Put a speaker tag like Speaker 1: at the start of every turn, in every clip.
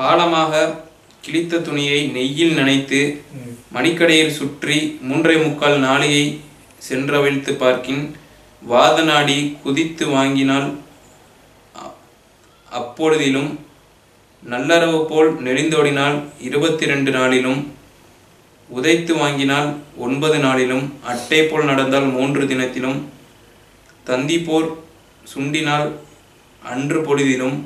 Speaker 1: ஆழமாக கிழித்த துணியை நெய்யில் நனைத்து மணிக்கடையில் சுற்றி மூன்றை முக்கால் நாளிகை சென்றவிழ்த்து பார்க்கின் வாத நாடி குதித்து வாங்கினால் அ- அப்பொழுதிலும் நல்லறவு போல் நெளிந்தோடினால் இருபத்தி ரெண்டு நாளிலும் உதைத்து வாங்கினால் ஒன்பது நாளிலும் அட்டை போல் நடந்தால் மூன்று தினத்திலும் தந்தி போர் சுண்டினால் அன்று பொழுதிலும்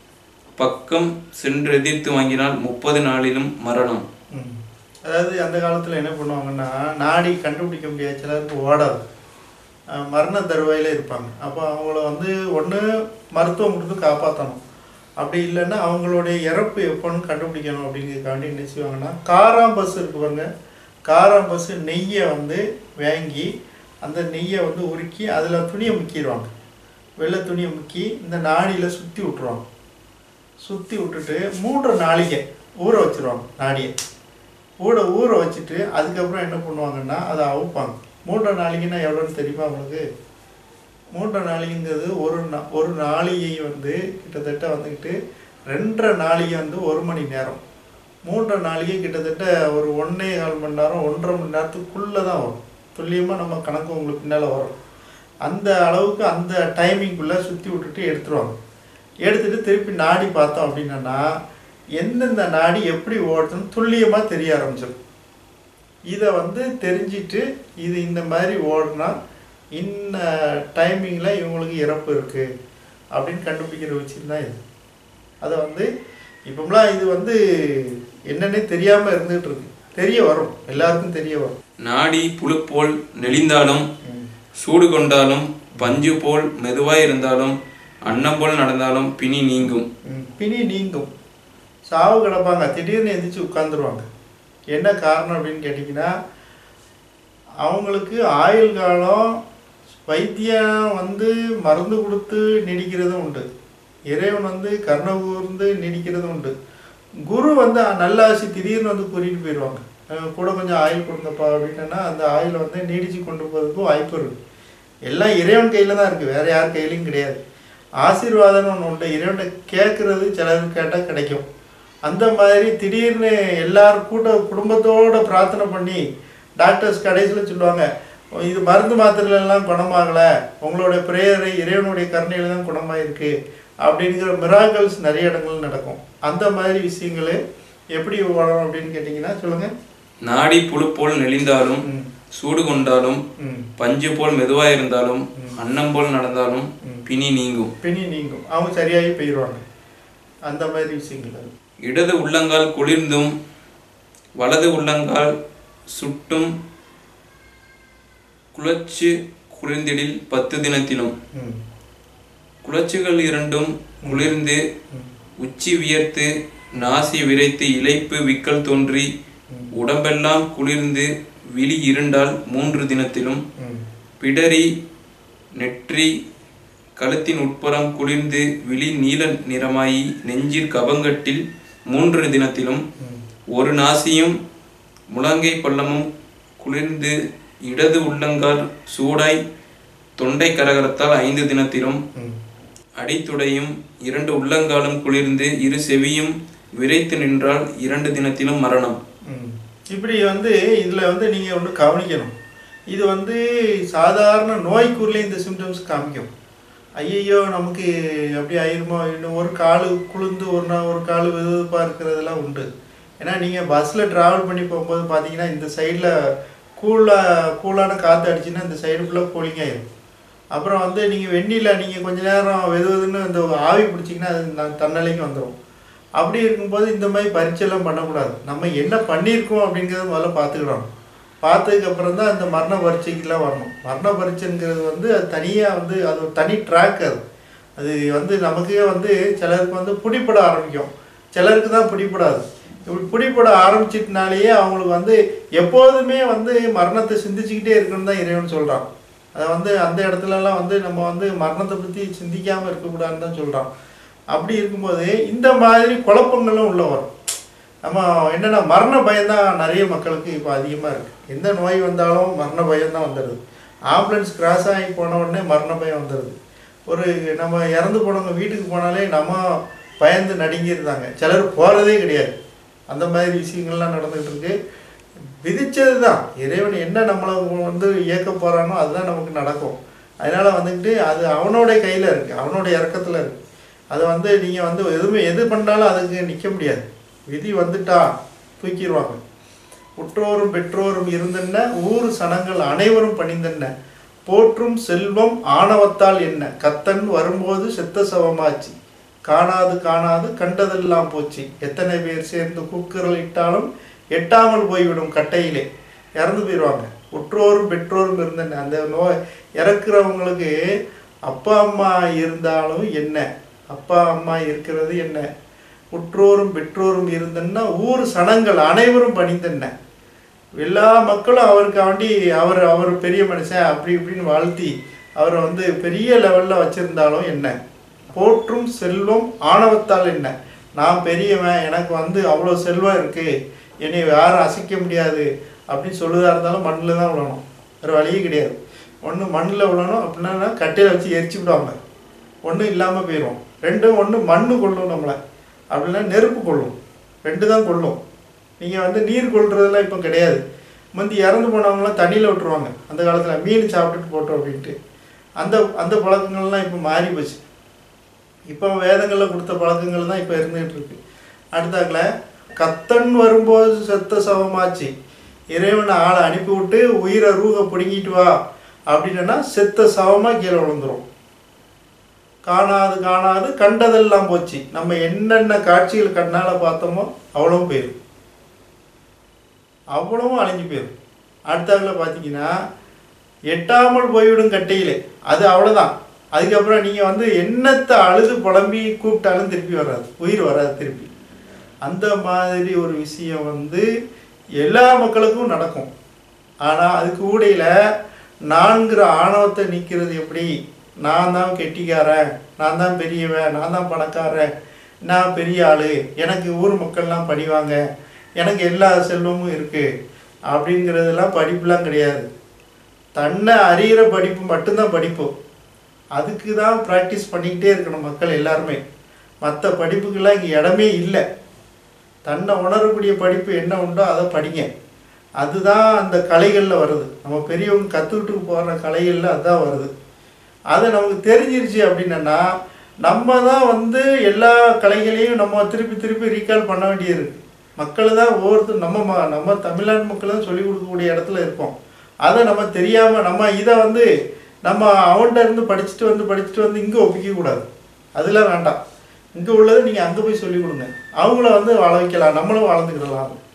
Speaker 1: பக்கம் சென்று எதிர்த்து வாங்கினால் முப்பது நாளிலும் மரணம்
Speaker 2: ம். அதாவது அந்த காலத்தில் என்ன பண்ணுவாங்கன்னா நாடி கண்டுபிடிக்க முடியாத சிலருக்கு ஓடாது அஹ் மரண தருவாயில் இருப்பாங்க அப்போ அவங்கள வந்து ஒன்று மருத்துவம் கொடுத்து காப்பாற்றணும் அப்படி இல்லைன்னா அவங்களுடைய இறப்பு எப்போன்னு கண்டுபிடிக்கணும் அப்படிங்கிறதுக்காண்டி என்ன செய்வாங்கன்னா காராம் பஸ் இருக்கு பாருங்க காராம் பஸ் நெய்யை வந்து வாங்கி அந்த நெய்யை வந்து உருக்கி அதில் துணியை முக்கிடுவாங்க வெள்ளை துணியை முக்கி இந்த நாடியில் சுற்றி விட்ருவாங்க சுற்றி விட்டுட்டு மூன்று நாளிகை ஊற வச்சிருவாங்க நாடியை ஊற ஊற வச்சுட்டு அதுக்கப்புறம் என்ன பண்ணுவாங்கன்னா அதை அவுப்பாங்க மூன்றரை நாளிகைன்னா எவ்வளோன்னு தெரியுமா உங்களுக்கு மூன்றரை நாளிகைங்கிறது ஒரு நா- ஒரு நாளிகை வந்து கிட்டத்தட்ட வந்துக்கிட்டு ரெண்டரை நாளிகை வந்து ஒரு மணி நேரம் மூன்றரை நாளிகை கிட்டத்தட்ட ஒரு ஒன்றே கால் மணி நேரம் ஒன்றரை மணி நேரத்துக்குள்ளே தான் வரும் துல்லியமாக நம்ம கணக்கு உங்களுக்கு பின்னால் வரும் அந்த அளவுக்கு அந்த டைமிங்குள்ளே சுற்றி விட்டுட்டு எடுத்துருவாங்க எடுத்துட்டு திருப்பி நாடி பார்த்தோம் அப்படின்னா எந்தெந்த நாடி எப்படி ஓடுதுன்னு துல்லியமாக தெரிய ஆரம்பிச்சிடும் இதை வந்து தெரிஞ்சிட்டு இது இந்த மாதிரி ஓடுனா இன்ன டைமிங்கில் இவங்களுக்கு இறப்பு இருக்குது அப்படின்னு கண்டுபிடிக்கிற விஷயம் தான் இது அதை வந்து இப்போம்லாம் இது வந்து என்னன்னே தெரியாமல் இருந்துகிட்டு இருக்கு தெரிய வரும் எல்லாருக்கும் தெரிய வரும்
Speaker 1: நாடி புழு போல் நெளிந்தாலும் சூடு கொண்டாலும் பஞ்சு போல் மெதுவாய் இருந்தாலும் அன்னம் போல் நடந்தாலும் பிணி நீங்கும்
Speaker 2: ம், பிணி நீங்கும் சாவு கிடப்பாங்க திடீர்னு எந்திரிச்சு உட்காந்துருவாங்க என்ன காரணம் அப்படின்னு கேட்டிங்கன்னா அவங்களுக்கு ஆயுள் காலம் வைத்தியம் வந்து மருந்து கொடுத்து நீடிக்கிறதும் உண்டு இறைவன் வந்து கருணை கூர்ந்து நீடிக்கிறதும் உண்டு குரு வந்து நல்ல ஆசி திடீர்னு வந்து கூட்டிகிட்டு போயிடுவாங்க அஹ் கூட கொஞ்சம் ஆயில் கொடுங்கப்பா அப்படின்னா அந்த ஆயிலை வந்து நீடிச்சு கொண்டு போகிறதுக்கும் வாய்ப்பு இருக்குது எல்லாம் இறைவன் கையில் தான் இருக்குது வேறு யார் கையிலையும் கிடையாது ஆசீர்வாதம்னு ஒன்று உண்டு இறைவனை கேட்குறது சிலருக்கு கேட்டால் கிடைக்கும் அந்த மாதிரி திடீர்னு எல்லாரும் கூட்ட குடும்பத்தோட பிரார்த்தனை பண்ணி டாக்டர்ஸ் கடைசியில் சொல்லுவாங்க இது மருந்து மாத்திரையில எல்லாம் குணமாகலை உங்களுடைய பிரேயரை இறைவனுடைய கருணையில தான் குணமாயிருக்கு அப்படிங்கிற மிராக்கல்ஸ் நிறைய இடங்கள் நடக்கும் அந்த மாதிரி விஷயங்கள் எப்படி வரும் அப்படின்னு கேட்டிங்கன்னா சொல்லுங்கள்
Speaker 1: நாடி புழு போல் நெளிந்தாலும்
Speaker 2: ம்
Speaker 1: சூடு கொண்டாலும்
Speaker 2: ம்
Speaker 1: பஞ்சு போல் மெதுவாய் இருந்தாலும் அன்னம் போல் நடந்தாலும் பிணி நீங்கும்
Speaker 2: பிணி நீங்கும் அவங்க சரியாகி போயிடுவாங்க அந்த மாதிரி விஷயங்கள் அது.
Speaker 1: இடது உள்ளங்கால் குளிர்ந்தும் வலது உள்ளங்கால் சுட்டும் குளச்சு குளிர்ந்திடில் பத்து தினத்திலும்
Speaker 2: ம்
Speaker 1: குளச்சுகள் இரண்டும் குளிர்ந்து உச்சி வியர்த்து நாசி விரைத்து இளைப்பு விக்கல் தோன்றி உடம்பெல்லாம் குளிர்ந்து விழி இருண்டால் மூன்று தினத்திலும்
Speaker 2: ம்
Speaker 1: பிடரி நெற்றி கழுத்தின் உட்புறம் குளிர்ந்து விழி நீல நிறமாயி நெஞ்சிற் கபங்கட்டில் மூன்று தினத்திலும் ஒரு நாசியும் முழங்கை பள்ளமும் குளிர்ந்து இடது உள்ளங்கால் சூடாய் தொண்டை கரகரத்தால் ஐந்து தினத்திலும்
Speaker 2: ம்
Speaker 1: அடித்துடையும் இரண்டு உள்ளங்காலும் குளிர்ந்து இரு செவியும் விரைத்து நின்றால் இரண்டு தினத்திலும் மரணம்
Speaker 2: ம். இப்படி வந்து இதில் வந்து நீங்கள் ஒன்று கவனிக்கணும் இது வந்து சாதாரண நோய்க்குள்ளே இந்த சிம்டம்ஸ் காமிக்கும் ஐயையோ நமக்கு அப்படி ஆயிருமோ இன்னும் ஒரு காலு குளிர்ந்து ஒரு நாள் ஒரு காலு வெதுவெதுப்பாக இருக்கிறதெல்லாம் உண்டு ஏன்னா நீங்கள் பஸ்ஸில் ட்ராவல் பண்ணி போகும்போது பார்த்தீங்கன்னா இந்த சைடில் கூலாக கூலான காற்று அடிச்சுன்னா இந்த சைடு ஃபுல்லாக கூலிங் ஆயிரும் அப்புறம் வந்து நீங்கள் வெந்நில நீங்கள் கொஞ்ச நேரம் வெது வெதுன்னு இந்த ஆவி பிடிச்சிங்கன்னா அது ந- தன்னலைக்கு வந்துடும் அப்படி இருக்கும்போது இந்த மாதிரி பரீட்சைலாம் பண்ணக்கூடாது நம்ம என்ன பண்ணியிருக்கோம் அப்படிங்கிறத முதல்ல பார்த்துக்கிடணும் பார்த்ததுக்கு அப்புறம் தான் அந்த மரண பரீட்சைக்கெல்லாம் வரணும் மரண பரீட்சைங்கிறது வந்து அது தனியாக வந்து அது ஒரு தனி ட்ராக் அது அது வந்து நமக்கே வந்து சிலருக்கு வந்து பிடிப்பட ஆரம்பிக்கும் சிலருக்கு தான் பிடிப்படாது இப்படி பிடிப்பட ஆரம்பிச்சிட்டனாலேயே அவங்களுக்கு வந்து எப்போதுமே வந்து மரணத்தை சிந்திச்சுக்கிட்டே இருக்கணும்னு தான் இறைவன் சொல்கிறான் அதை வந்து அந்த இடத்துலலாம் வந்து நம்ம வந்து மரணத்தை பற்றி சிந்திக்காமல் இருக்கக்கூடாதுன்னு தான் சொல்கிறான் அப்படி இருக்கும்போது இந்த மாதிரி குழப்பங்களும் உள்ள வரும் நம்ம என்னென்னா மரண பயம்தான் நிறைய மக்களுக்கு இப்போ அதிகமாக இருக்குது எந்த நோய் வந்தாலும் மரண பயம் தான் வந்துடுது ஆம்புலன்ஸ் கிராஸ் ஆகி போன உடனே மரண பயம் வந்துடுது ஒரு நம்ம இறந்து போனவங்க வீட்டுக்கு போனாலே நம்ம பயந்து நடுங்கியிருந்தாங்க சிலர் போகிறதே கிடையாது அந்த மாதிரி விஷயங்கள்லாம் நடந்துகிட்டு இருக்கு விதிச்சது தான் இறைவன் என்ன நம்மளை வந்து இயக்க போகிறானோ அதுதான் நமக்கு நடக்கும் அதனால் வந்துக்கிட்டு அது அவனோட கையில் இருக்குது அவனோட இறக்கத்தில் இருக்குது அது வந்து நீங்கள் வந்து எதுவுமே எது பண்ணாலும் அதுக்கு நிற்க முடியாது விதி வந்துட்டா தூக்கிடுவாங்க உற்றோரும் பெற்றோரும் இருந்தென்ன ஊர் சனங்கள் அனைவரும் பணிந்தென்ன போற்றும் செல்வம் ஆணவத்தால் என்ன கத்தன் வரும்போது செத்த சவமாச்சு காணாது காணாது கண்டதெல்லாம் போச்சு எத்தனை பேர் சேர்ந்து கூக்குரல் இட்டாலும் எட்டாமல் போய்விடும் கட்டையிலே இறந்து போயிடுவாங்க உற்றோரும் பெற்றோரும் இருந்தன அந்த நோய் இறக்குறவங்களுக்கு அப்பா அம்மா இருந்தாலும் என்ன அப்பா அம்மா இருக்கிறது என்ன உற்றோரும் பெற்றோரும் இருந்தன்னா ஊர் சனங்கள் அனைவரும் பணிந்தன எல்லா மக்களும் அவருக்கு வேண்டி அவர் அவர் பெரிய மனுஷன் அப்படி இப்படின்னு வாழ்த்தி அவரை வந்து பெரிய லெவலில் வச்சுருந்தாலும் என்ன போற்றும் செல்வம் ஆணவத்தால் என்ன நான் பெரியவன் எனக்கு வந்து அவ்வளோ செல்வம் இருக்குது என்னை யாரும் அசைக்க முடியாது அப்படின்னு சொல்லுதா இருந்தாலும் மண்ணில் தான் விழணும் வேறு வழியே கிடையாது ஒன்று மண்ணில் விழணும் அப்படின்னா கட்டையில் வச்சு எரிச்சு விடுவாங்க ஒன்றும் இல்லாமல் போயிடும் ரெண்டும் ஒன்று மண்ணு கொள்ளும் நம்மளை அப்படின்னா நெருப்பு கொள்ளும் ரெண்டு தான் கொள்ளும் நீங்கள் வந்து நீர் கொள்றதெல்லாம் இப்போ கிடையாது முந்தி இறந்து போனவங்களாம் தண்ணியில் விட்டுருவாங்க அந்த காலத்தில் மீன் சாப்பிட்டுட்டு போட்டோம் அப்படின்ட்டு அந்த அந்த பழக்கங்கள்லாம் இப்போ மாறி போச்சு இப்போ வேதங்களில் கொடுத்த பழக்கங்கள் தான் இப்போ இருந்துகிட்டு இருக்கு அடுத்தாக்கல கத்தன் வரும்போது செத்த சவமாச்சு இறைவனை ஆளை அனுப்பி விட்டு உயிரை ரூக பிடுங்கிட்டு வா அப்படின்னா செத்த சவமாக கீழே விழுந்துரும் காணாது காணாது கண்டதெல்லாம் போச்சு நம்ம என்னென்ன காட்சிகள் கண்ணால் பார்த்தோமோ அவ்வளவும் போயிடும் அவ்வளவும் அழிஞ்சு போயிடும் அடுத்தாக்கில் பார்த்தீங்கன்னா எட்டாமல் போய்விடும் கட்டையிலே அது அவ்வளோதான் அதுக்கப்புறம் நீங்கள் வந்து என்னத்தை அழுது புலம்பி கூப்பிட்டாலும் திருப்பி வராது உயிர் வராது திருப்பி அந்த மாதிரி ஒரு விஷயம் வந்து எல்லா மக்களுக்கும் நடக்கும் ஆனால் அதுக்கு ஊடையில் நான்கிற ஆணவத்தை நிற்கிறது எப்படி நான் தான் கெட்டிக்காரன் நான் தான் பெரியவன் நான் தான் பணக்காரன் நான் பெரிய ஆள் எனக்கு ஊர் மக்கள்லாம் படிவாங்க எனக்கு எல்லா செல்வமும் இருக்குது அப்படிங்கிறதெல்லாம் படிப்புலாம் கிடையாது தன்னை அறிகிற படிப்பு மட்டும்தான் படிப்பு அதுக்கு தான் ப்ராக்டிஸ் பண்ணிக்கிட்டே இருக்கணும் மக்கள் எல்லாருமே மற்ற படிப்புக்கெல்லாம் இங்கே இடமே இல்லை தன்னை உணரக்கூடிய படிப்பு என்ன உண்டோ அதை படிங்க அதுதான் அந்த கலைகளில் வருது நம்ம பெரியவங்க கற்றுக்கிட்டு போகிற கலைகளில் அதுதான் வருது அது நமக்கு தெரிஞ்சிருச்சு அப்படின்னா நம்ம தான் வந்து எல்லா கலைகளையும் நம்ம திருப்பி திருப்பி ரீகால் பண்ண வேண்டியது இருக்கு மக்கள் தான் ஒவ்வொருத்தர் நம்ம ம- நம்ம தமிழ்நாட்டு மக்கள் தான் சொல்லிக் கொடுக்கக்கூடிய இடத்துல இருப்போம் அதை நம்ம தெரியாமல் நம்ம இதை வந்து நம்ம அவன்கிட்ட இருந்து படிச்சுட்டு வந்து படிச்சுட்டு வந்து இங்கே ஒப்பிக்க கூடாது அதெல்லாம் வேண்டாம் இங்கே உள்ளதை நீங்கள் அங்கே போய் சொல்லிக் கொடுங்க அவங்கள வந்து வாழ வைக்கலாம் நம்மளும் வாழ்ந்துக்கிடலாம்